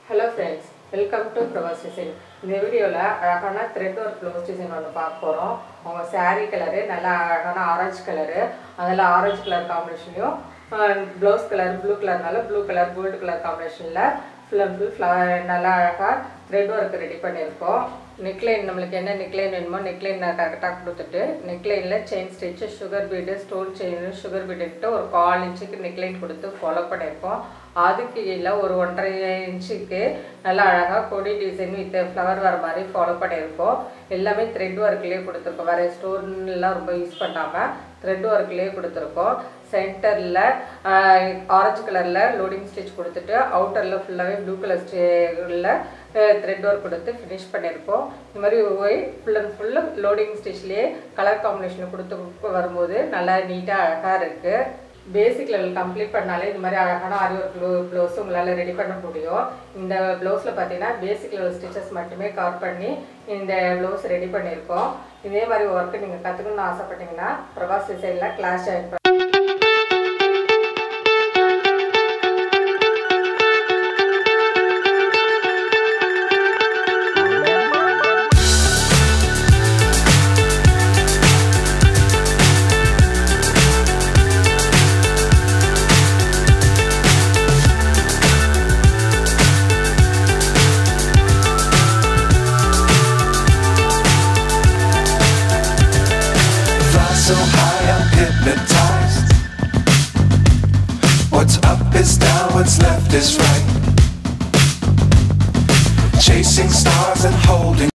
Hello friends welcome to blouse design இந்த வீடியோவில் அழகான த்ரெட் ஒர்க் ப்ளவுஸ் டிசைன் ஒன்று பார்க்க போகிறோம் அவங்க saree கலரு நல்லா அழகான ஆரஞ்சு கலரு அதில் ஆரஞ்சு கலர் காம்பினேஷன்லையும் ப்ளவுஸ் கலர் ப்ளூ கலர்னால ப்ளூ கலர் கோல்டு கலர் காம்பினேஷனில் ஃபுல் அண்ட் ஃபுல் ஃப்ளவர் நல்லா அழகாக த்ரெட் ஒர்க் ரெடி பண்ணியிருக்கோம் நெக்லைன் நம்மளுக்கு என்ன நெக்லைன் வேணுமோ நெக்லைன் கரெக்டாக கொடுத்துட்டு நெக்லைனில் chain stitch sugar bead stone chain sugar பீடுக்கிட்ட ஒரு கால் இன்ச்சுக்கு நெக்லைன் கொடுத்து ஃபாலோ பண்ணியிருக்கோம் அதுக்கு கீழே ஒரு ஒன்றரை இன்ச்சுக்கு நல்லா அழகாக கொடி டிசைன் வித் ஃப்ளவர் வர மாதிரி ஃபாலோ பண்ணியிருக்கோம் எல்லாமே த்ரெட் ஒர்க்லேயே கொடுத்துருக்கோம் வேறு ஸ்டோன்லாம் ரொம்ப யூஸ் பண்ணாமல் த்ரெட் ஒர்க்லேயே கொடுத்துருக்கோம் சென்டரில் ஆரஞ்சு கலரில் லோடிங் ஸ்டிச் கொடுத்துட்டு அவுட்டரில் ஃபுல்லாகவே ப்ளூ கலர் ஸ்டிச்சில் த்ரெட் ஒர்க் கொடுத்து ஃபினிஷ் பண்ணியிருக்கோம் இந்த மாதிரி போய் ஃபுல் அண்ட் ஃபுல்லு லோடிங் ஸ்டிச்லேயே கலர் காம்பினேஷன் கொடுத்து வரும்போது நல்லா நீட்டாக அழகாக இருக்குது பேசிக் லெவல் கம்ப்ளீட் பண்ணாலே இந்த மாதிரி அழகான ஆரி ஒர்க் ப்ளூ ப்ளவுஸ் உங்களால் ரெடி பண்ண முடியும் இந்த ப்ளவுஸில் பார்த்தீங்கன்னா பேசிக் லெவல் ஸ்டிச்சஸ் மட்டுமே கவர் பண்ணி இந்த ப்ளவுஸ் ரெடி பண்ணியிருக்கோம் இதே மாதிரி ஒர்க்கு நீங்கள் கற்றுக்கணும்னு ஆசைப்பட்டீங்கன்னா பிரபாஸ் டிசைனில் கிளாஸ் ஜாயின் பண்ண Fly so high, I'm hypnotized. What's up is down, what's left is right. Chasing stars and holding.